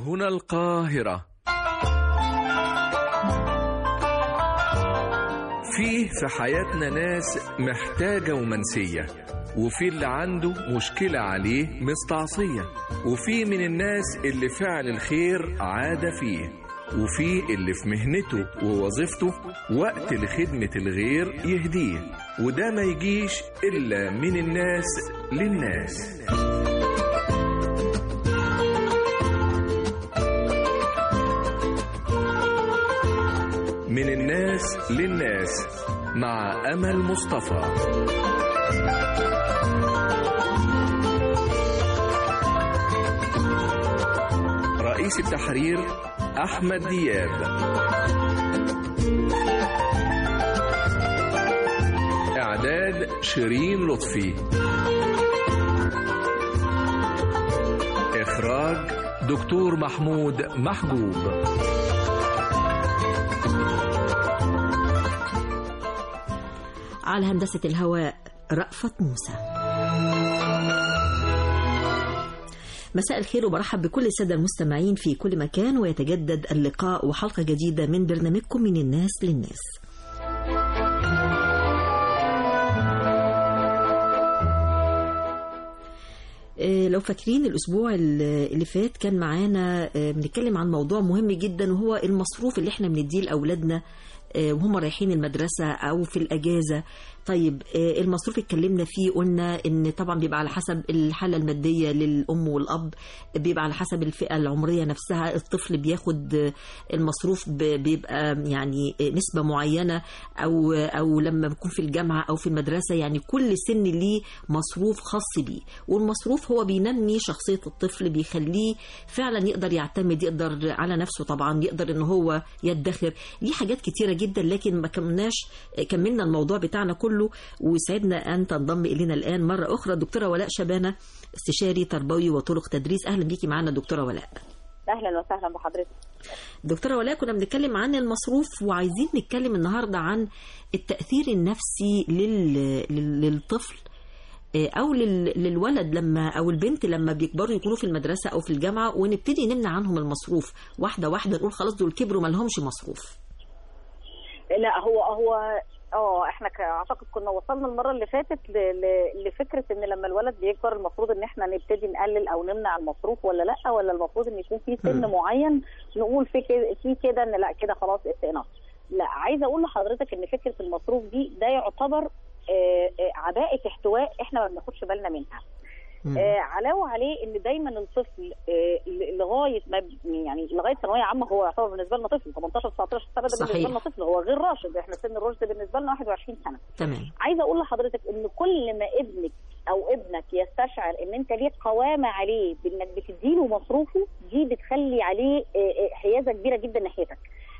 هنا القاهرة فيه في حياتنا ناس محتاجة ومنسية وفي اللي عنده مشكلة عليه مستعصية وفي من الناس اللي فعل الخير عادة فيه وفي اللي في مهنته ووظيفته وقت لخدمة الغير يهديه وده ما يجيش إلا من الناس للناس من الناس للناس مع أمل مصطفى رئيس التحرير أحمد دياب إعداد شيرين لطفي إخراج دكتور محمود محجوب على هندسة الهواء رأفت موسى مساء الخير وبرحب بكل السادة المستمعين في كل مكان ويتجدد اللقاء وحلقة جديدة من برنامجكم من الناس للناس لو فاكرين الأسبوع اللي فات كان معانا بنتكلم عن موضوع مهم جدا وهو المصروف اللي احنا بنديه لأولادنا وهم رايحين المدرسة أو في الأجازة طيب المصروف اتكلمنا فيه قلنا ان طبعا بيبقى على حسب الحاله الماديه للام والاب بيبقى على حسب الفئه العمريه نفسها الطفل بياخد المصروف بيبقى يعني نسبه معينه او او لما بيكون في الجامعه او في المدرسه يعني كل سن ليه مصروف خاص بيه والمصروف هو بينمي شخصيه الطفل بيخليه فعلا يقدر يعتمد يقدر على نفسه طبعا يقدر ان هو يدخر ليه حاجات كتيره جدا لكن ما كملناش كملنا الموضوع بتاعنا كله كله وسعدنا أن تنضم إلينا الآن مرة أخرى دكتورة ولاء شبانة استشاري تربوي وطرق تدريس أهلا بيكي معنا دكتورة ولاء اهلا وسهلا بحضرتك دكتوره ولاء كنا بنتكلم عن المصروف وعايزين نتكلم النهارده عن التاثير النفسي لل... لل... للطفل او لل... للولد لما او البنت لما بيكبروا يكونوا في المدرسه او في الجامعه ونبتدي نمنع عنهم المصروف واحده واحده نقول خلاص دول كبروا ما لهمش مصروف لا هو هو اه احنا اعتقد كنا وصلنا المره اللي فاتت لفكره ان لما الولد بيكبر المفروض ان احنا نبتدي نقلل او نمنع المصروف ولا لا ولا المفروض ان يكون في سن معين نقول في كده في كده ان لا كده خلاص استئناف لا عايزه اقول لحضرتك ان فكره المصروف دي ده يعتبر عباءه احتواء احنا ما بناخدش بالنا منها آه علاوه عليه ان دايما الطفل آه لغايه ما يعني لغايه ثانويه عامه هو يعتبر بالنسبه لنا طفل 18 19 سنه ده بالنسبه لنا طفل هو غير راشد احنا سن الرشد بالنسبه لنا 21 سنه تمام عايزه اقول لحضرتك ان كل ما ابنك او ابنك يستشعر ان انت ليك قوامه عليه بانك بتديله مصروفه دي بتخلي عليه آه حيازه كبيره جدا ناحيتك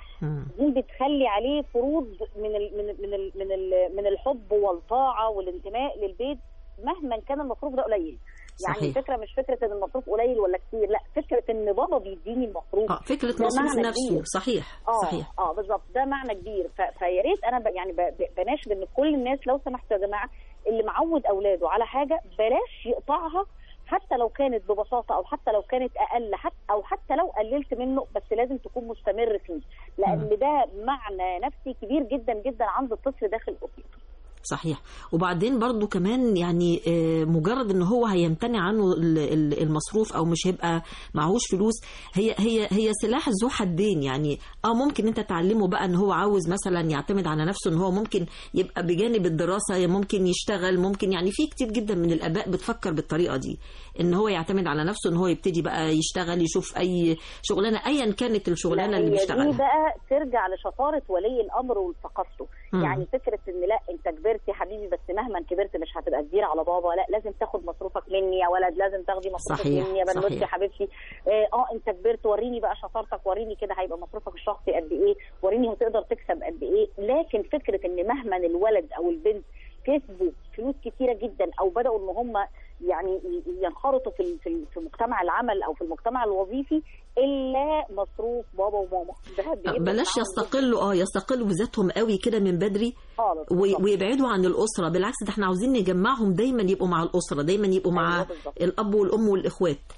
دي بتخلي عليه فروض من ال من ال من ال من, ال من الحب والطاعه والانتماء للبيت مهما كان المصروف ده قليل يعني صحيح. الفكره مش فكره ان المصروف قليل ولا كتير لا فكره ان بابا بيديني المصروف اه فكره مصروف نفسه كبير. صحيح اه صحيح اه بالظبط ده معنى كبير فيا ريت انا ب... يعني ب... بناشد ان كل الناس لو سمحتوا يا جماعه اللي معود اولاده على حاجه بلاش يقطعها حتى لو كانت ببساطه او حتى لو كانت اقل حتى او حتى لو قللت منه بس لازم تكون مستمر فيه لان ده معنى نفسي كبير جدا جدا عند الطفل داخل اسرته صحيح وبعدين برضو كمان يعني مجرد ان هو هيمتنع عنه المصروف او مش هيبقى معهوش فلوس هي هي هي سلاح ذو حدين يعني اه ممكن انت تعلمه بقى ان هو عاوز مثلا يعتمد على نفسه ان هو ممكن يبقى بجانب الدراسه ممكن يشتغل ممكن يعني في كتير جدا من الاباء بتفكر بالطريقه دي ان هو يعتمد على نفسه ان هو يبتدي بقى يشتغل يشوف اي شغلانه ايا كانت الشغلانه اللي بيشتغلها دي بقى ترجع لشطاره ولي الامر وثقافته يعني فكره ان لا انت كبرت يا حبيبي بس مهما كبرت مش هتبقى كبير على بابا لا لازم تاخد مصروفك مني يا ولد لازم تاخدي مصروفك صحيح. مني يا بنوتي صحيح. يا حبيبتي اه انت كبرت وريني بقى شطارتك وريني كده هيبقى مصروفك الشخصي قد ايه وريني هتقدر تكسب قد ايه لكن فكره ان مهما الولد او البنت كسبوا فلوس كتيره جدا او بداوا ان هم يعني ينخرطوا في في في مجتمع العمل او في المجتمع الوظيفي الا مصروف بابا وماما ده بيبقى بلاش معاهم يستقلوا اه يستقلوا بذاتهم قوي كده من بدري خالص وي- بالظبط. ويبعدوا عن الاسره بالعكس ده احنا عاوزين نجمعهم دايما يبقوا مع الاسره دايما يبقوا مع أيوة بالظبط. الاب والام والاخوات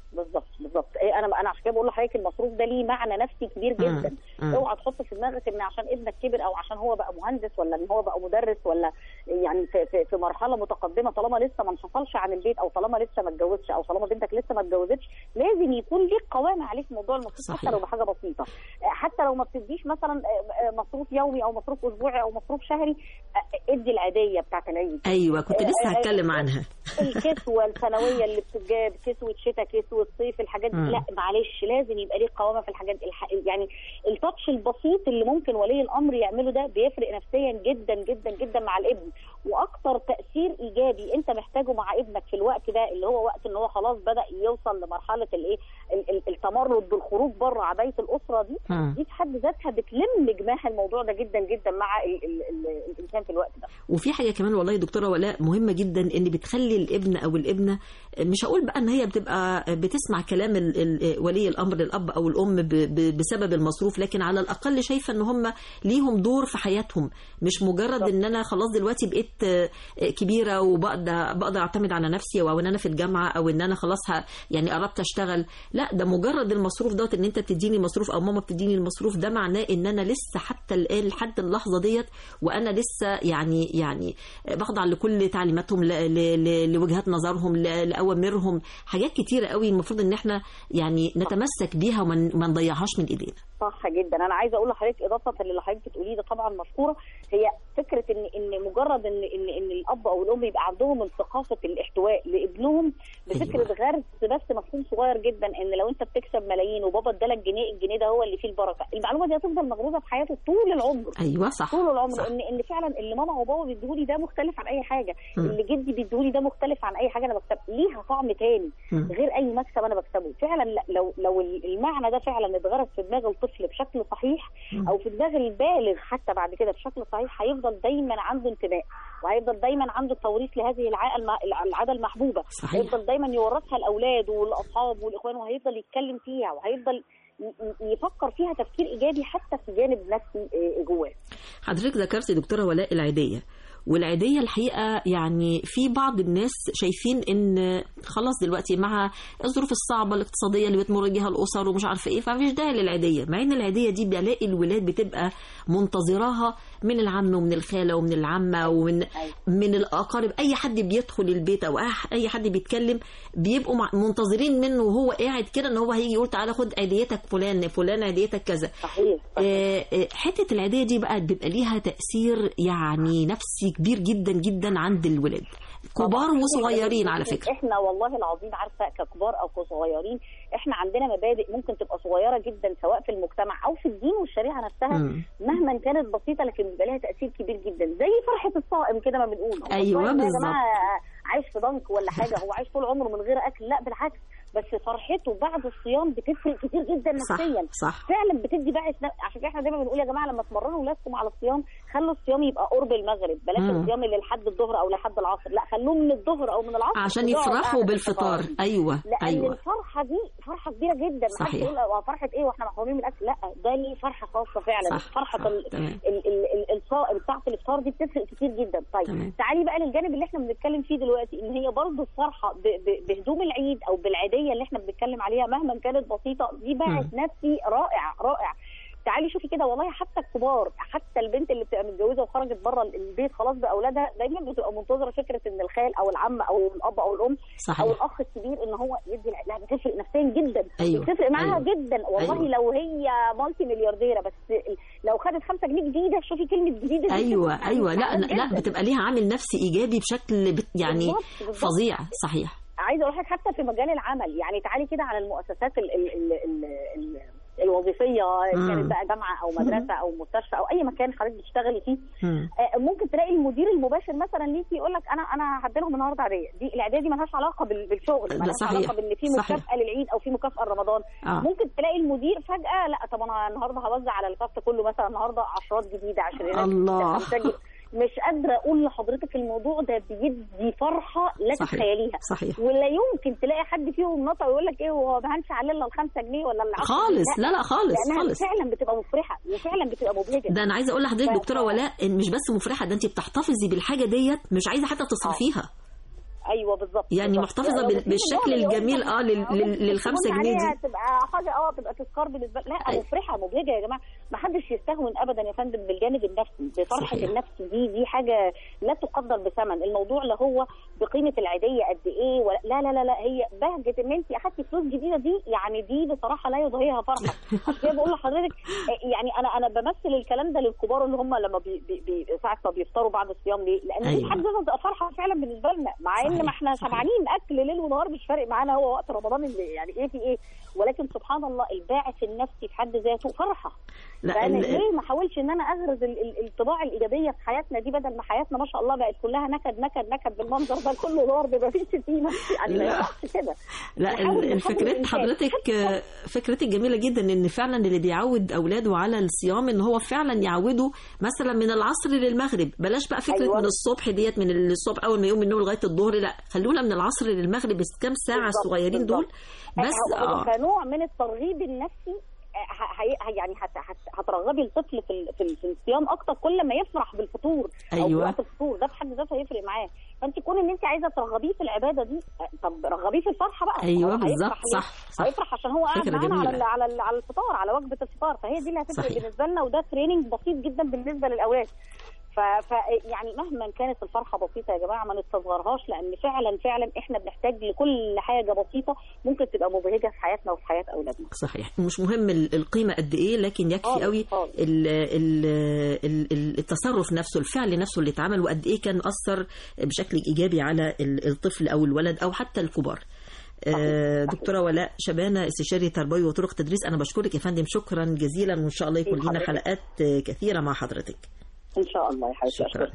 بالظبط بالظبط إيه انا انا عشان كده بقول لحضرتك المصروف ده ليه معنى نفسي كبير جدا مم. اوعى تحط في دماغك ان عشان ابنك كبر او عشان هو بقى مهندس ولا ان هو بقى مدرس ولا يعني في, في, في مرحله متقدمه طالما لسه ما انفصلش عن البيت او طالما لسه ما اتجوزش او طالما بنتك لسه ما اتجوزتش لازم يكون ليك قوامه عليك في موضوع المصروف صحيح. حتى لو بحاجه بسيطه حتى لو ما بتديش مثلا آه، آه، مصروف يومي او مصروف اسبوعي او مصروف شهري آه، ادي العاديه بتاعت العيد ايوه كنت لسه هتكلم عنها الكسوه السنويه اللي بتتجاب كسوه شتاء كسوه صيف الحاجات دي مم. لا معلش لازم يبقى ليه قوامه في الحاجات دي الح... يعني التاتش البسيط اللي ممكن ولي الامر يعمله ده بيفرق نفسيا جدا جدا جدا مع الابن واكتر تاثير ايجابي انت محتاجه مع ابنك في الوقت ده اللي هو وقت ان هو خلاص بدا يوصل لمرحله الايه ال- ال- التمرد بالخروج بره عبايه الاسره دي مم. دي في حد ذاتها بتلم جماح الموضوع ده جدا جدا مع ال ال ال الانسان في الوقت ده وفي حاجه كمان والله يا دكتوره ولاء مهمه جدا ان بتخلي الابن او الابنه مش هقول بقى ان هي بتبقى بتسمع كلام ال- ال- ولي الامر الاب او الام ب- ب- بسبب المصروف لكن على الاقل شايفه ان هم ليهم دور في حياتهم مش مجرد ان انا خلاص دلوقتي بقيت آه، كبيره وبقدر بقدر اعتمد على نفسي او ان انا في الجامعه او ان انا خلاص ه- يعني قربت اشتغل لا ده مجرد المصروف دوت ان انت بتديني مصروف او ماما بتديني المصروف ده معناه ان انا لسه حتى الان لحد اللحظه ديت وانا لسه يعني يعني بخضع لكل تعليماتهم ل- ل- ل- لوجهات نظرهم ل- لاوامرهم حاجات كتيره قوي المفروض ان احنا يعني نتمسك بيها وما ن- ما نضيعهاش من ايدينا صح جدا انا عايزه اقول لحضرتك اضافه للي حضرتك بتقوليه ده طبعا مشكوره هي فكره ان ان مجرد ان ان ان الاب او الام يبقى عندهم ثقافه الاحتواء لابنهم بفكره غرس بس مفهوم صغير جدا ان لو انت بتكسب ملايين وبابا ادالك جنيه الجنيه ده هو اللي فيه البركه المعلومه دي هتفضل مغروزه في حياته طول العمر ايوه صح طول العمر صح. ان ان فعلا اللي ماما وبابا بيديهولي ده مختلف عن اي حاجه مم. اللي جدي بيديهولي ده مختلف عن اي حاجه انا بكسب ليها طعم تاني مم. غير اي مكسب انا بكسبه فعلا لا- لو لو المعنى ده فعلا اتغرس في دماغ الطفل بشكل صحيح مم. او في دماغ البالغ حتى بعد كده بشكل صحيح هيفضل دايما عنده انتماء وهيفضل دايما عنده توريث لهذه العاده الم- العاده المحبوبه صحيح هيفضل دايما يورثها لاولاده والاصحاب والاخوان وهيفضل يتكلم فيها وهيفضل ي- ي- يفكر فيها تفكير ايجابي حتى في جانب نفسي آه، جواه حضرتك ذكرتي دكتوره ولاء العيديه والعيدية الحقيقة يعني في بعض الناس شايفين ان خلاص دلوقتي مع الظروف الصعبة الاقتصادية اللي بتمر بيها الأسر ومش عارفة ايه فمفيش داعي للعيدية مع ان العيدية دي بلاقي الولاد بتبقى منتظراها من العم ومن الخالة ومن العمة ومن من الأقارب أي حد بيدخل البيت أو أح- أي حد بيتكلم بيبقوا مع- منتظرين منه وهو قاعد كده ان هو هيجي يقول تعالى خد عيديتك فلان فلان عيديتك كذا صحيح آه، آه، حته العيديه دي بقى بيبقى ليها تاثير يعني نفسي كبير جدا جدا عند الولاد كبار وصغيرين على فكره احنا والله العظيم عارفه ككبار او كصغيرين احنا عندنا مبادئ ممكن تبقى صغيره جدا سواء في المجتمع او في الدين والشريعه نفسها مم. مهما كانت بسيطه لكن بيبقى لها تاثير كبير جدا زي فرحه الصائم كده ما بنقول هو أيوة الصائم ده يا بالظبط. جماعه عايش في ضنك ولا حاجه هو عايش طول عمره من غير اكل لا بالعكس بس فرحته بعد الصيام بتفرق كتير جدا صح نفسيا صح فعلا بتدي بقى عشان كده احنا دايما بنقول يا جماعه لما تمرنوا ولادكم على الصيام خلوا الصيام يبقى قرب المغرب بلاش مم. الصيام اللي لحد الظهر او لحد العصر لا خلوه من الظهر او من العصر عشان يقعد يفرحوا قعدة بالفطار الفطار. ايوه لان ايوه الفرحه دي فرحه كبيره جدا ما حدش صحيح. يقول هو فرحه ايه واحنا محرومين من الاكل لا ده ليه فرحه خاصه فعلا صح، فرحه صح، ال- تمام. ال- ال- ال- الصائم بتاعه الافطار دي بتفرق كتير جدا طيب تمام. تعالي بقى للجانب اللي احنا بنتكلم فيه دلوقتي ان هي برضو الفرحه ب- ب- بهدوم العيد او بالعيديه اللي احنا بنتكلم عليها مهما كانت بسيطه دي باعث نفسي رائع رائع تعالي شوفي كده والله حتى الكبار حتى البنت اللي بتبقى متجوزه وخرجت بره البيت خلاص باولادها دايما بتبقى منتظره فكره ان الخال او العم او الاب او الام صحيح. او الاخ الكبير ان هو يدي الع- لا بتفرق نفسيا جدا أيوة، بتفرق معاها أيوة. جدا والله أيوة. لو هي مالتي مليارديره بس لو خدت 5 جنيه جديده شوفي كلمه جديده دي ايوه بتبقى ايوه لا سعيدة لا جداً. بتبقى ليها عامل نفسي ايجابي بشكل بت- يعني بالظبط، بالظبط. فظيع صحيح عايزه اقول لك حتى في مجال العمل يعني تعالي كده على المؤسسات ال ال ال ال ال الوظيفيه مم. كانت بقى جامعه او مدرسه او مستشفى او اي مكان حضرتك بتشتغلي فيه مم. آه، ممكن تلاقي المدير المباشر مثلا ليكي يقول لك انا انا هدي لهم النهارده عاديه دي العاديه دي مالهاش علاقه بال- بالشغل ده مالهاش صحيح، علاقه بان في صحيح. مكافاه للعيد او في مكافاه لرمضان آه. ممكن تلاقي المدير فجاه لا طب انا النهارده هوزع على الكافت كله مثلا النهارده عشرات جديده عشرينات الله. خمسة جنيه. مش قادره اقول لحضرتك الموضوع ده بيدي فرحه لا صحيح. تتخيليها صحيح ولا يمكن تلاقي حد فيهم نطق ويقول لك ايه هو ما هنش على ال 5 جنيه ولا ال 10 خالص لا لا خالص لانها خالص فعلا بتبقى مفرحه وفعلا بتبقى مبهجه ده انا عايزه اقول لحضرتك ف- دكتوره ولاء ان مش بس مفرحه ده انت بتحتفظي بالحاجه ديت مش عايزه حتى تصرفيها ايوه بالظبط يعني بالظبط. محتفظه لو بال- بتيجي بالشكل النوع اللي الجميل هو- اه لل- لل- للخمسة تكون جنيه عليها دي تبقى حاجه اه تبقى تذكار بالنسبه لا أيوة. مفرحه مبهجه يا جماعه ما حدش يستهون ابدا يا فندم بالجانب النفسي بفرحه صحيح. النفس دي دي حاجه لا تقدر بثمن الموضوع لا هو بقيمه العيديه قد ايه ولا لا لا لا, لا هي بهجه ان انت اخدتي فلوس جديده دي يعني دي بصراحه لا يضاهيها فرحه عشان كده بقول لحضرتك آه، يعني انا انا بمثل الكلام ده للكبار اللي هم لما بي بي بي ساعه ما بيفطروا بعد الصيام ليه؟ لان دي أيوة. حد ذاتها بتبقى فرحه فعلا بالنسبه لنا مع ان صحيح، ما احنا صحيح. شبعانين اكل ليل ونهار مش فارق معانا هو وقت رمضان اللي يعني ايه في ايه ولكن سبحان الله الباعث النفسي في حد ذاته فرحه لا فانا ال- ليه ما احاولش ان انا اغرز ال- ال- الطباع الايجابيه في حياتنا دي بدل ما حياتنا ما شاء الله بقت كلها نكد نكد نكد بالمنظر ده كله ضرب ما فيش شتيمه يعني ما لا. ينفعش كده لا نحاول ال- بقدر الفكرة الإمكان. حضرتك آه، فكرتك جميلة جدا ان فعلا اللي بيعود اولاده على الصيام ان هو فعلا يعوده مثلا من العصر للمغرب بلاش بقى فكرة أيوة. من الصبح ديت من الصبح اول ما يقوم من النوم لغاية الظهر لا خلونا من العصر للمغرب بس كام ساعة بالظبط، الصغيرين دول بالظبط. بس هو- هو اه كنوع من الترغيب النفسي آه، ه- ه- يعني هت- هت- هترغبي الطفل في ال- في ال- في الصيام اكتر كل ما يفرح بالفطور او أيوة. وقت الفطور ده في حد ذاته هيفرق معاه فانت كون ان انت عايزه ترغبيه في العباده دي آه، طب رغبيه في الفرحه بقى ايوه هو بالظبط هيفرح ليه؟ صح صح هيفرح عشان هو قاعد فكرة معانا على ال- جميلة. على ال- على الفطار على وجبه الفطار فهي دي اللي هتفرق صحيح. بالنسبه لنا وده تريننج بسيط جدا بالنسبه للاولاد ف... ف يعني مهما كانت الفرحه بسيطه يا جماعه ما نستصغرهاش لان فعلا فعلا احنا بنحتاج لكل حاجه بسيطه ممكن تبقى مبهجه في حياتنا وفي حياه اولادنا صحيح مش مهم ال- القيمة قد ايه لكن يكفي خالص، قوي خالص. ال- ال- ال- ال- التصرف نفسه الفعل نفسه اللي اتعمل وقد ايه كان اثر بشكل ايجابي على ال- الطفل او الولد او حتى الكبار آه، صحيح. دكتوره ولاء شبانه استشاري تربوي وطرق تدريس انا بشكرك يا فندم شكرا جزيلا وان شاء الله يكون لنا حضرتك. حلقات آه، كثيره مع حضرتك ان شاء الله يا حبيبتي شكرا أشكرك.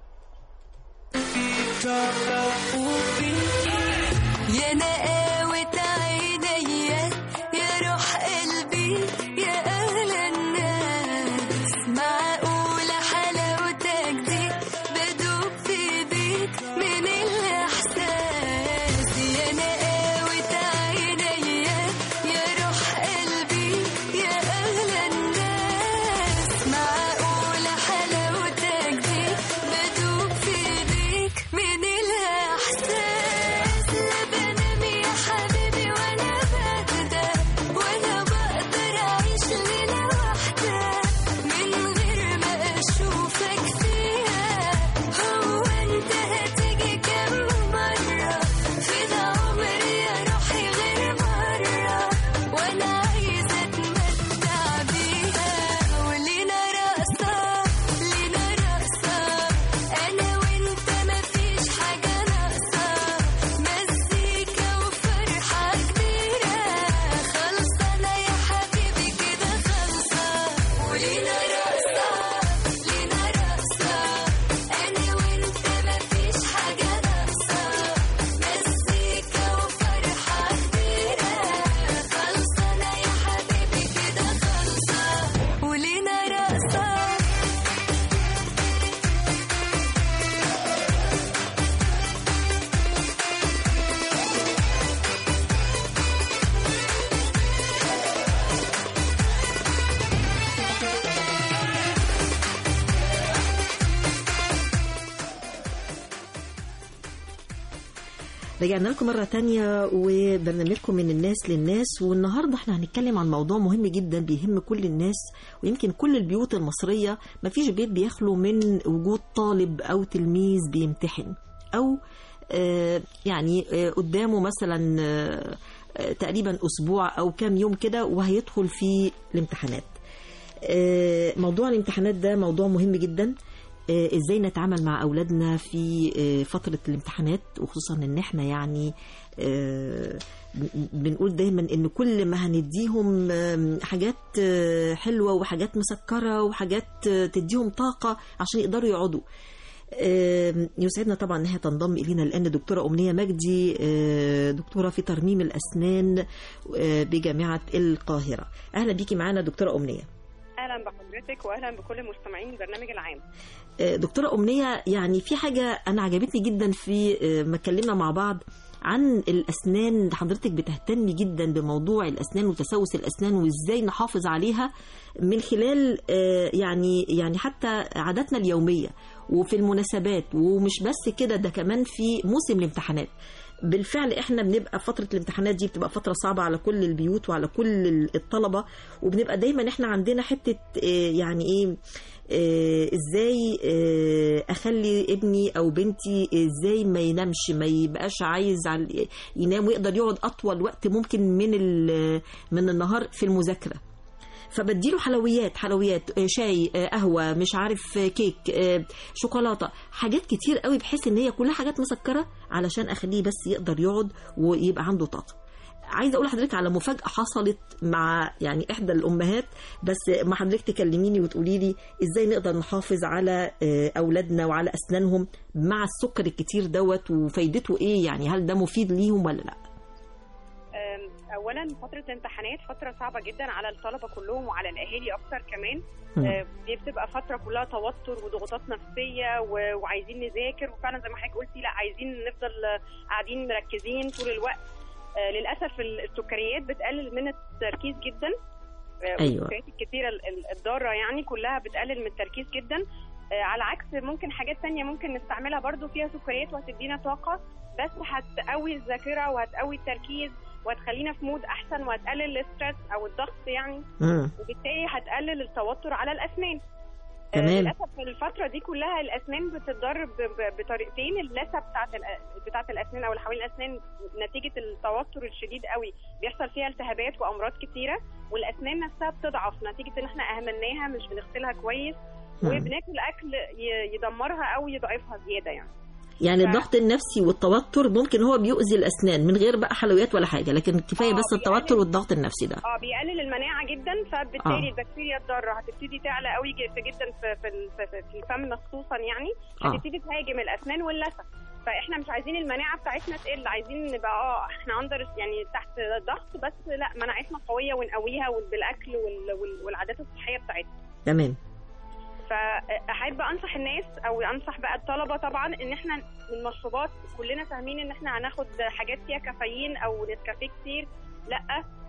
يا نقاوة عينيا يا روح قلبي يا أغلى الناس معقولة حلاوتك دي بدوب في ايديك من الإحساس يا نقاوة عينيا يا روح قلبي يا أغلى الناس معقولة حلاوتك دي بدوب في ايديك من الإحساس لا بنام يا حبيبي وأنا بهدى ولا بقدر أعيش ليلة واحدة من غير ما أشوفك فيها هو أنت هتيجي كم مرة في ده عمري يا روحي غير مرة وأنا عايزة أتمتع بيها ولينا رقصة لينا رقصة أنا وأنت مفيش حاجة ناقصة مزيكا وفرحة كبيرة خلصانة يا حبيبي كده خلصة ولينا رقصة لينا رقصة أنا وأنت مفيش حاجة ناقصة مزيكا وفرحة كبيرة خلصانة يا حبيبي كده خلصة ولينا رقصة رجعنا لكم مرة تانية وبرنامجكم من الناس للناس والنهاردة احنا هنتكلم عن موضوع مهم جدا بيهم كل الناس ويمكن كل البيوت المصرية مفيش بيت بيخلو من وجود طالب أو تلميذ بيمتحن أو آه، يعني آه، قدامه مثلا آه، آه، تقريبا أسبوع أو كام يوم كده وهيدخل في الامتحانات آه، موضوع الامتحانات ده موضوع مهم جدا آه، ازاي نتعامل مع اولادنا في آه، فتره الامتحانات وخصوصا ان احنا يعني آه، ب- بنقول دايما ان كل ما هنديهم آم، حاجات آه، حلوه وحاجات مسكره وحاجات آه، تديهم طاقه عشان يقدروا يقعدوا آم، يسعدنا طبعا انها تنضم الينا الان دكتوره امنيه مجدي آه، دكتوره في ترميم الاسنان آه، بجامعه القاهره اهلا بيكي معانا دكتوره امنيه اهلا بحضرتك واهلا بكل مستمعين البرنامج العام دكتورة أمنية يعني في حاجة أنا عجبتني جدا في آه، ما اتكلمنا مع بعض عن الاسنان حضرتك بتهتمي جدا بموضوع الاسنان وتسوس الاسنان وازاي نحافظ عليها من خلال آه، يعني يعني حتى عاداتنا اليوميه وفي المناسبات ومش بس كده ده كمان في موسم الامتحانات بالفعل احنا بنبقى فتره الامتحانات دي بتبقى فتره صعبه على كل البيوت وعلى كل الطلبه وبنبقى دايما احنا عندنا حته آه، يعني ايه آه، ازاي آه، اخلي ابني او بنتي ازاي ما ينامش ما يبقاش عايز على- ينام ويقدر يقعد اطول وقت ممكن من ال- من النهار في المذاكره فبديله حلويات حلويات آه، شاي آه، قهوه مش عارف آه، كيك آه، شوكولاته حاجات كتير قوي بحيث ان هي كلها حاجات مسكره علشان اخليه بس يقدر يقعد ويبقى عنده طاقه عايزه اقول لحضرتك على مفاجاه حصلت مع يعني احدى الامهات بس ما حضرتك تكلميني وتقولي لي ازاي نقدر نحافظ على آه، اولادنا وعلى اسنانهم مع السكر الكتير دوت وفايدته ايه يعني هل ده مفيد ليهم ولا لا أم، اولا فتره الامتحانات فتره صعبه جدا على الطلبه كلهم وعلى الاهالي اكتر كمان مم. أه، دي بتبقى فتره كلها توتر وضغوطات نفسيه و- وعايزين نذاكر وفعلا زي ما حضرتك قلتي لا عايزين نفضل آه، قاعدين مركزين طول الوقت آه، للاسف ال- السكريات بتقلل من التركيز جدا آه، أيوة. والسكريات الكتيره ال- ال- الضاره يعني كلها بتقلل من التركيز جدا آه، على عكس ممكن حاجات تانية ممكن نستعملها برضو فيها سكريات وهتدينا طاقة بس هتقوي الذاكرة وهتقوي التركيز وهتخلينا في مود أحسن وهتقلل الستريس أو الضغط يعني مم. وبالتالي هتقلل التوتر على الأسنان آه، تمام. للأسف في الفترة دي كلها الأسنان بتتضر ب- ب- بطريقتين اللثة بتاعت الأ- بتاعت الأسنان أو اللي حوالين الأسنان نتيجة التوتر الشديد قوي بيحصل فيها التهابات وأمراض كتيرة والأسنان نفسها بتضعف نتيجة إن إحنا أهملناها مش بنغسلها كويس مم. وبناكل اكل ي- يدمرها او يضعفها زياده يعني يعني ف- الضغط النفسي والتوتر ممكن هو بيؤذي الاسنان من غير بقى حلويات ولا حاجه لكن كفايه آه، بس التوتر بيقلل- والضغط النفسي ده اه بيقلل المناعه جدا فبالتالي آه. البكتيريا الضاره هتبتدي تعلى قوي ج- جدا في في ال- في- في الفم خصوصا يعني آه. هتبتدي تهاجم الاسنان واللثه فاحنا مش عايزين المناعه بتاعتنا تقل عايزين نبقى اه احنا اندر يعني تحت ضغط بس لا مناعتنا قويه ونقويها وال- بالاكل وال- وال- والعادات الصحيه بتاعتنا تمام فاحب انصح الناس او انصح بقى الطلبه طبعا ان احنا من مشروبات كلنا فاهمين ان احنا هناخد حاجات فيها كافيين او نسكافيه كتير لا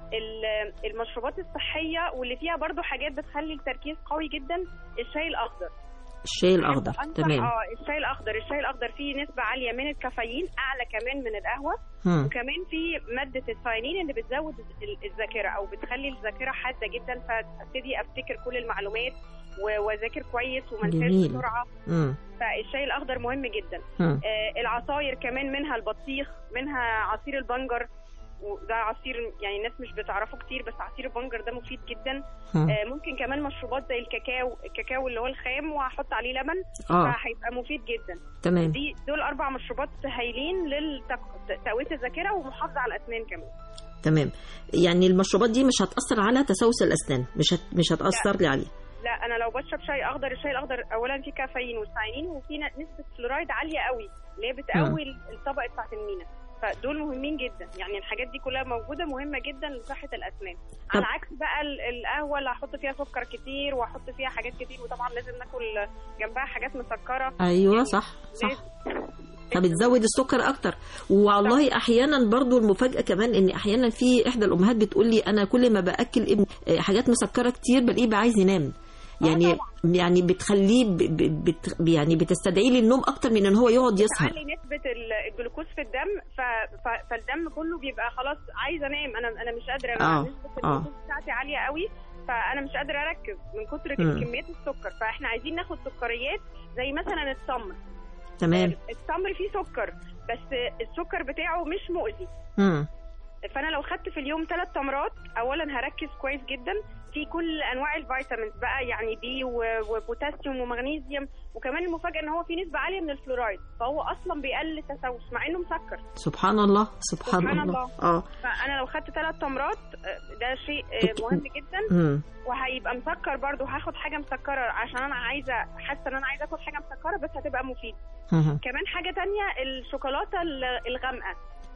ال- المشروبات الصحيه واللي فيها برضو حاجات بتخلي التركيز قوي جدا الشاي الاخضر الشاي الاخضر أنصح- تمام اه الشاي الاخضر الشاي الاخضر فيه نسبه عاليه من الكافيين اعلى كمان من القهوه مم. وكمان في ماده الثاينين اللي بتزود ال- الذاكره او بتخلي الذاكره حاده جدا فابتدي افتكر كل المعلومات و- واذاكر كويس وما انساش جميل. بسرعه مم. فالشاي الاخضر مهم جدا مم. آه العصاير كمان منها البطيخ منها عصير البنجر وده عصير يعني الناس مش بتعرفه كتير بس عصير البنجر ده مفيد جدا مم. آه ممكن كمان مشروبات زي الكاكاو الكاكاو اللي هو الخام وهحط عليه لبن اه فهيبقى مفيد جدا تمام دي دول اربع مشروبات هايلين لتقويه الذاكره ومحافظه على الاسنان كمان تمام يعني المشروبات دي مش هتاثر على تسوس الاسنان مش هت... مش هتاثر لي عليه لا انا لو بشرب شاي اخضر الشاي الاخضر اولا فيه كافيين وساينين وفيه نسبه فلورايد عاليه قوي اللي هي بتقوي الطبقه بتاعت المينا فدول مهمين جدا يعني الحاجات دي كلها موجوده مهمه جدا لصحه الاسنان على عكس بقى ال- القهوه اللي هحط فيها سكر كتير واحط فيها حاجات كتير وطبعا لازم ناكل جنبها حاجات مسكره ايوه صح صح لازم- فبتزود السكر اكتر والله احيانا برضو المفاجاه كمان ان احيانا في احدى الامهات بتقول لي انا كل ما باكل ابن آه، حاجات مسكره كتير بلاقيه بقى عايز ينام يعني طبعاً. يعني بتخليه ب... ب... بت... يعني بتستدعي لي النوم اكتر من ان هو يقعد يسهر تعلي نسبه ال- الجلوكوز في الدم ف... ف... فالدم كله بيبقى خلاص عايز انام انا انا مش قادره آه، أنام. نسبه آه. الجلوكوز بتاعتي عاليه قوي فانا مش قادره اركز من كتر مم. كميه السكر فاحنا عايزين ناخد سكريات زي مثلا التمر تمام التمر فيه سكر بس السكر بتاعه مش مؤذي امم فانا لو خدت في اليوم ثلاث تمرات اولا هركز كويس جدا في كل انواع الفيتامينز بقى يعني بي و- وبوتاسيوم ومغنيسيوم وكمان المفاجاه ان هو في نسبه عاليه من الفلورايد فهو اصلا بيقلل التسوس مع انه مسكر سبحان الله سبحان, سبحان الله. الله. اه فانا لو خدت ثلاث تمرات آه، ده شيء آه، بت- مهم جدا امم وهيبقى مسكر برضو هاخد حاجه مسكره عشان انا عايزه حاسه ان انا عايزه اكل حاجه مسكره بس هتبقى مفيد مهم. كمان حاجه تانية الشوكولاته ال- الغامقه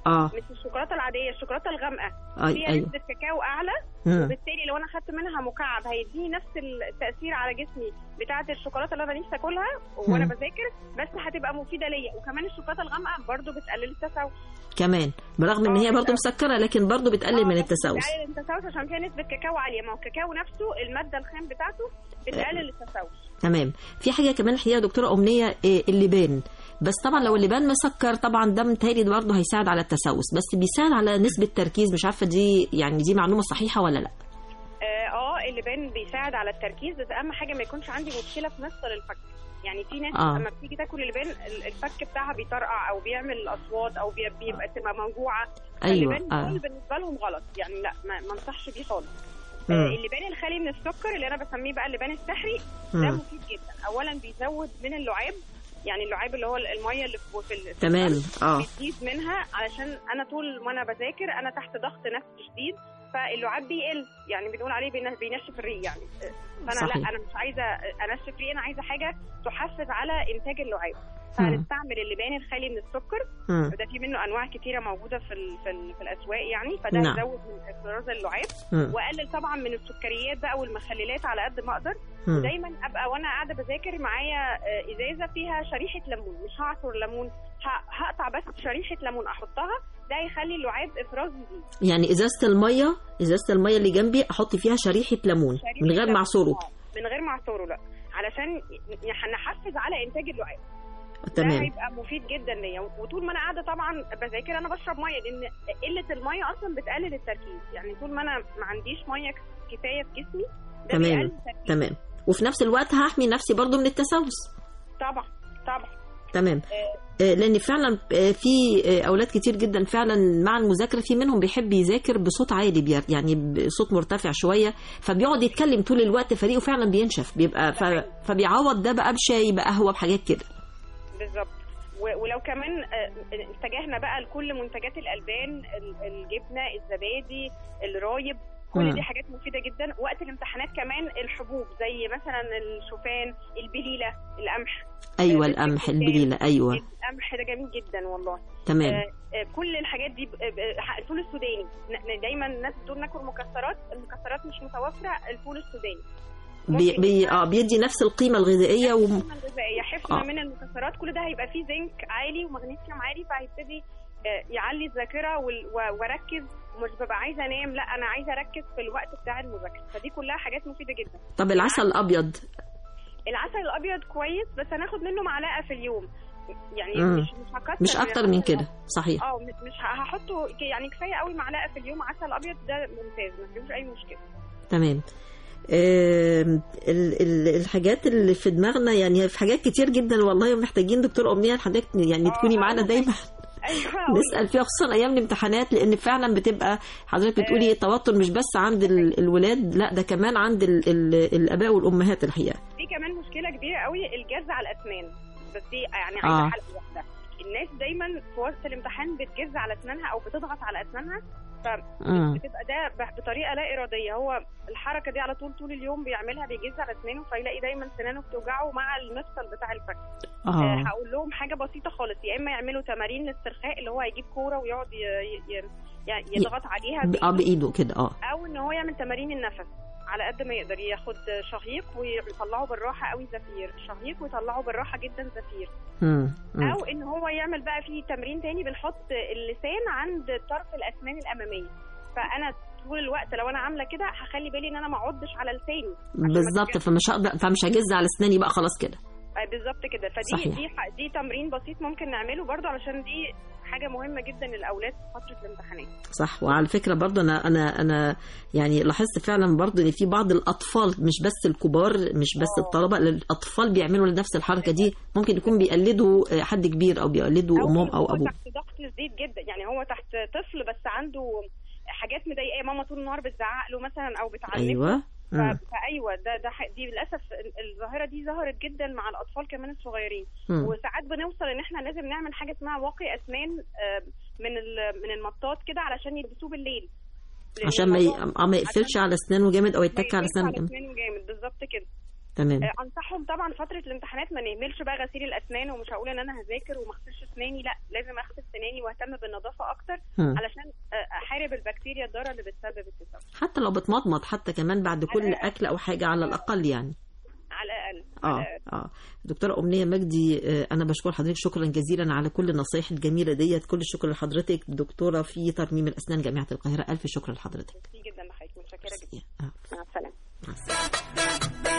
اه مش الشوكولاته العاديه الشوكولاته الغامقه اي فيها ايوه نسبه كاكاو اعلى مم. وبالتالي لو انا خدت منها مكعب هيديني نفس التاثير على جسمي بتاعه الشوكولاته اللي انا نفسي اكلها وانا مم. بذاكر بس هتبقى مفيده ليا وكمان الشوكولاته الغامقه برضو بتقلل التسوس كمان برغم ان آه، هي برضو بالظبط. مسكره لكن برضو بتقلل آه، من بس التسوس بتقلل التسوس عشان فيها نسبه كاكاو عاليه ما هو الكاكاو نفسه الماده الخام بتاعته بتقلل التسوس تمام في حاجه كمان الحقيقه يا دكتوره امنيه إيه اللبان بس طبعا لو اللبان مسكر طبعا ده متهيألي برضه هيساعد على التسوس بس بيساعد على نسبه تركيز مش عارفه دي يعني دي معلومه صحيحه ولا لا اه آه، اللبان بيساعد على التركيز بس اهم حاجه ما يكونش عندي مشكله في مفصل الفك يعني في ناس آه. لما بتيجي تاكل اللبان ال- الفك بتاعها بيطرقع او بيعمل اصوات او بي- بيبقى تبقى موجوعه ايوه اللبان اه دول بالنسبه لهم غلط يعني لا ما ما انصحش بيه خالص مم. آه، اللبان الخالي من السكر اللي انا بسميه بقى اللبان السحري ده مم. مفيد جدا اولا بيزود من اللعاب يعني اللعاب اللي هو الميه اللي في في ال- في تمام القلب اه بتزيد منها علشان انا طول ما انا بذاكر انا تحت ضغط نفسي شديد فاللعاب بيقل يعني بنقول عليه بين- بينشف الريق يعني فانا صحيح. لا انا مش عايزه انشف ريق انا عايزه حاجه تحفز على انتاج اللعاب فهنستعمل اللبان الخالي من السكر مم. وده في منه انواع كتيره موجوده في ال في, ال في الاسواق يعني فده نعم. يزود من افراز اللعاب مم. واقلل طبعا من السكريات بقى والمخللات على قد ما اقدر مم. ودايما ابقى وانا قاعده بذاكر معايا آه، ازازه فيها شريحه ليمون مش هعصر ليمون ه- هقطع بس شريحه ليمون احطها ده هيخلي اللعاب افراز يزيد يعني ازازه الميه ازازه الميه اللي جنبي احط فيها شريحه ليمون شريحة من غير ليمون. معصوره آه، من غير معصوره لا علشان ي- نحفز على انتاج اللعاب ده تمام هيبقى مفيد جدا ليا وطول ما انا قاعده طبعا بذاكر انا بشرب ميه لان قله الميه اصلا بتقلل التركيز يعني طول ما انا ما عنديش ميه كفايه في جسمي ده تمام. بيقلل التركيز تمام وفي نفس الوقت هحمي نفسي برضو من التسوس طبعا طبعا تمام آه، لان فعلا آه، في آه، اولاد كتير جدا فعلا مع المذاكره في منهم بيحب يذاكر بصوت عالي بي- يعني بصوت مرتفع شويه فبيقعد يتكلم طول الوقت فريقه فعلا بينشف بيبقى ف... فبيعوض ده بقى بشاي بقهوه بحاجات كده بالظبط و- ولو كمان آه، اتجهنا بقى لكل منتجات الالبان ال- الجبنه الزبادي الرايب كل مم. دي حاجات مفيده جدا وقت الامتحانات كمان الحبوب زي مثلا الشوفان البليله القمح ايوه آه، القمح الكتان. البليله ايوه القمح ده جميل جدا والله تمام آه، آه، كل الحاجات دي ب- ب- الفول السوداني ن- دايما الناس بتقول ناكل مكسرات المكسرات مش متوفره الفول السوداني بي... ممكن بي... يبقى- اه بيدي نفس القيمه الغذائيه و... القيمة الغذائية حفنة آه. من المكسرات كل ده هيبقى فيه زنك عالي ومغنيسيوم عالي فهيبتدي آه، يعلي الذاكرة وال- و- واركز ومش ببقى عايزة انام لا انا عايزة اركز في الوقت بتاع المذاكرة فدي كلها حاجات مفيدة جدا طب العسل الابيض العسل الابيض كويس بس هناخد منه معلقة في اليوم يعني مم. مش مش هكتر مش اكتر من العسل كده صحيح اه مش مش ه- هحطه ك- يعني كفايه قوي معلقه في اليوم عسل ابيض ده ممتاز ما فيهوش اي مشكله تمام آم، ال- ال- الحاجات اللي في دماغنا يعني في حاجات كتير جدا والله محتاجين دكتور امنيه حضرتك يعني آه، تكوني معانا أول دايما ايوه نسال فيها خصوصا ايام الامتحانات لان فعلا بتبقى حضرتك بتقولي التوتر مش بس عند ال- الولاد لا ده كمان عند ال ال الاباء والامهات الحقيقه في كمان مشكله كبيره قوي الجز على الاسنان بس دي يعني آه. عايزه حلقه واحده الناس دايما في وسط الامتحان بتجز على اسنانها او بتضغط على اسنانها مم. فبتبقى ده ب- بطريقه لا اراديه هو الحركه دي على طول طول اليوم بيعملها بيجز على اسنانه فيلاقي دايما سنانه بتوجعه مع المفصل بتاع الفك آه، اه هقول لهم حاجه بسيطه خالص يا اما يعملوا تمارين الاسترخاء اللي هو يجيب كوره ويقعد ي- ي- ي- يعني يضغط عليها ب- اه بإيده. بايده كده اه او ان هو يعمل تمارين النفس على قد ما يقدر ياخد شهيق ويطلعه بالراحه قوي زفير شهيق ويطلعه بالراحه جدا زفير مم. مم. او ان هو يعمل بقى في تمرين تاني بنحط اللسان عند طرف الاسنان الاماميه فانا طول الوقت لو انا عامله كده هخلي بالي ان انا ما اعضش على لساني عشان ما بالظبط فمش هقدر فمش هجز على اسناني بقى خلاص كده آه، بالظبط كده فدي صحيح. دي ح- دي تمرين بسيط ممكن نعمله برضو علشان دي حاجه مهمه جدا للاولاد في فتره الامتحانات صح وعلى فكره برضه انا انا انا يعني لاحظت فعلا برضه ان في بعض الاطفال مش بس الكبار مش بس آه. الطلبه الاطفال بيعملوا نفس الحركه دي ممكن يكون بيقلدوا حد كبير او بيقلدوا امهم او هو ابوهم تحت ضغط شديد جدا يعني هو تحت طفل بس عنده حاجات مضايقاه ماما طول النهار بتزعق له مثلا او بتعنفه ايوه ف- مم. فايوه ده ده ح- دي للاسف ال- الظاهره دي ظهرت جدا مع الاطفال كمان الصغيرين مم. وساعات بنوصل ان احنا لازم نعمل حاجه اسمها واقي اسنان آه، من ال- من المطاط كده علشان يلبسوه بالليل لأن عشان ما ي... الموضوع- آه ما يقفلش على اسنانه جامد او ما يتك على يقفلش اسنانه على جامد اسنانه جامد بالظبط كده تمام آه، انصحهم طبعا فتره الامتحانات ما نهملش بقى غسيل الاسنان ومش هقول ان انا هذاكر وما اغسلش اسناني لا لازم اغسل سناني واهتم بالنظافه اكتر مم. علشان آه، احارب البكتيريا الضاره اللي بتسبب التسمم حتى لو بتمضمض حتى كمان بعد كل الأقل. اكل او حاجه على الاقل يعني على الاقل على اه الأقل. اه دكتوره امنيه مجدي آه، انا بشكر حضرتك شكرا جزيلا على كل النصائح الجميله ديت كل الشكر لحضرتك دكتوره في ترميم الاسنان جامعه القاهره الف شكر لحضرتك ميرسي جدا لحضرتك متشكره جدا آه. مع السلامه مع السلامة.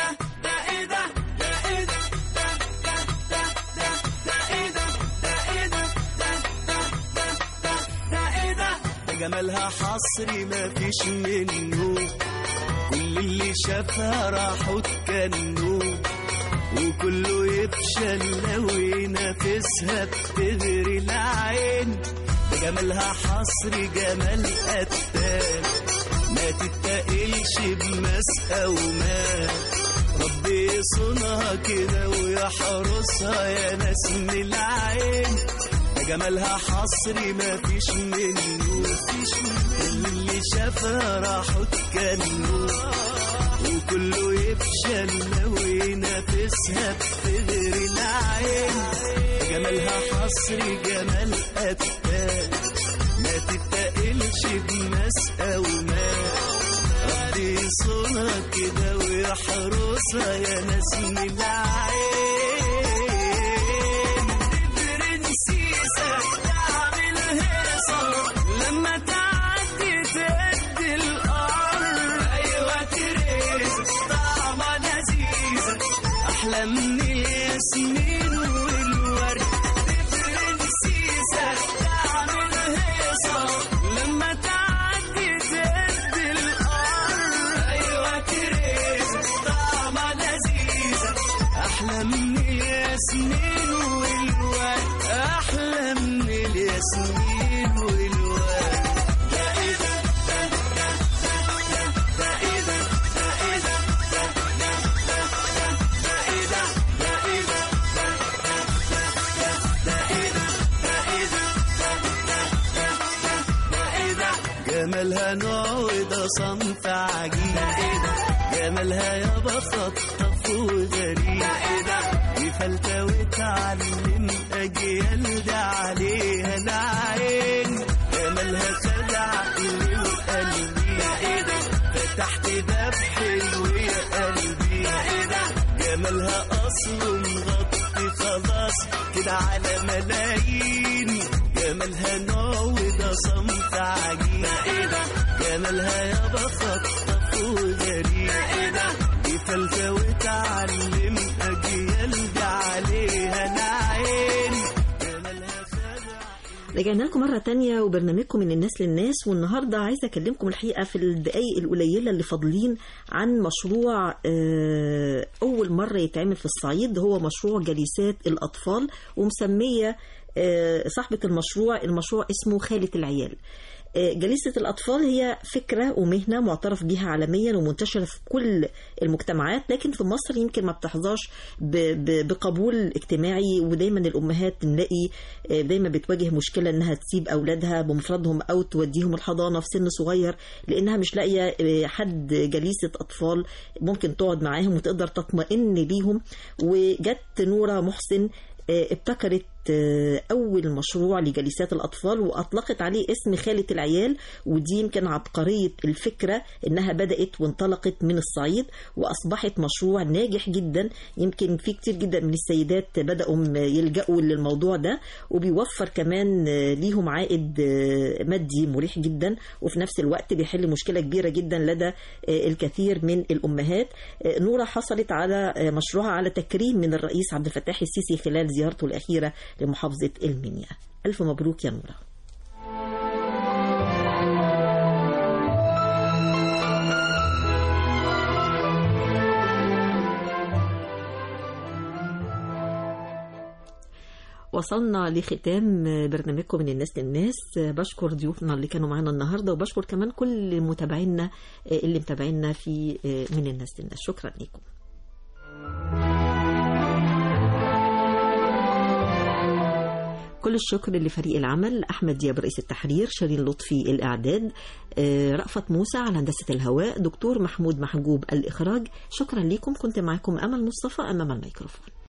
ده جمالها حصري ما فيش منه كل اللي شافها راحوا اتكنوا وكله يفشل لو ينافسها بتغري العين ده جمالها حصري جمال قتال ما تتقلش بمسقى ومال ربي يصونها كده ويحرسها يا ناس من العين ده جمالها حصري ما فيش منه مفيش منه اللي شافها راحوا اتكلوا وكله يفشل لو ينافسها بتغري العين ده جمالها حصري جمال قتال ما تتقلش بمسقى ومال ربي يصونها كده ويحرسها يا ناس من العين برنسيسة تعمل هيصة لما تعدي تهدي الأرض أيوة تريز طعمة لذيذة أحلى من الياسمين والورد برنسيسة تعمل هيصة لما تعدي تهدي الأرض أيوة تريز طعمة لذيذة أحلى من الياسمين والورد أحلى من الياسمين والورد ده إيه ده ده ده ده ده إيه ده ده إيه ده ده ده ده ده إيه ده ده إيه ده ده ده ده إيه ده ده إيه ده ده ده ده إيه ده جمالها نوع وده صنف عجيب جمالها يابا خطف وغريب دي فلتة وتعلم أجيال ده عليها العين جمالها خد عقلي وقلبي فتحت باب حلو يا قلبي جمالها أصله مغطي خلاص كده على ملايين جمالها نوع وده صنف عجيب جمالها يابا خطف وغريب دي فلتة وتعلم أجيال ده عليها العين جمالها خد رجعنا لكم مرة تانية وبرنامجكم من الناس للناس والنهاردة عايزة أكلمكم الحقيقة في الدقايق القليلة اللي فاضلين عن مشروع آه، أول مرة يتعمل في الصعيد هو مشروع جليسات الأطفال ومسمية آه، صاحبة المشروع المشروع اسمه خالة العيال آه، جليسة الأطفال هي فكرة ومهنة معترف بها عالميا ومنتشرة في كل المجتمعات لكن في مصر يمكن ما بتحظاش ب- ب- بقبول اجتماعي ودايما الأمهات نلاقي آه، دايما بتواجه مشكلة إنها تسيب أولادها بمفردهم أو توديهم الحضانة في سن صغير لأنها مش لاقية آه، حد جليسة أطفال ممكن تقعد معاهم وتقدر تطمئن بيهم وجت نورة محسن آه، ابتكرت آه، أول مشروع لجلسات الأطفال وأطلقت عليه اسم خالة العيال ودي يمكن عبقرية الفكرة إنها بدأت وانطلقت من الصعيد وأصبحت مشروع ناجح جدا يمكن في كتير جدا من السيدات بدأوا م- يلجأوا للموضوع ده وبيوفر كمان آه، ليهم عائد آه، مادي مريح جدا وفي نفس الوقت بيحل مشكلة كبيرة جدا لدى آه، الكثير من الأمهات آه، نورة حصلت على آه، مشروعها على تكريم من الرئيس عبد الفتاح السيسي خلال زيارته الأخيرة لمحافظة المنيا ألف مبروك يا نورة وصلنا لختام برنامجكم من الناس للناس بشكر ضيوفنا اللي كانوا معانا النهارده وبشكر كمان كل متابعينا اللي متابعينا في من الناس للناس شكرا لكم كل الشكر لفريق العمل أحمد دياب رئيس التحرير شيرين لطفي الإعداد آه، رأفت موسى على هندسة الهواء دكتور محمود محجوب الإخراج شكرا لكم كنت معكم أمل مصطفى أمام الميكروفون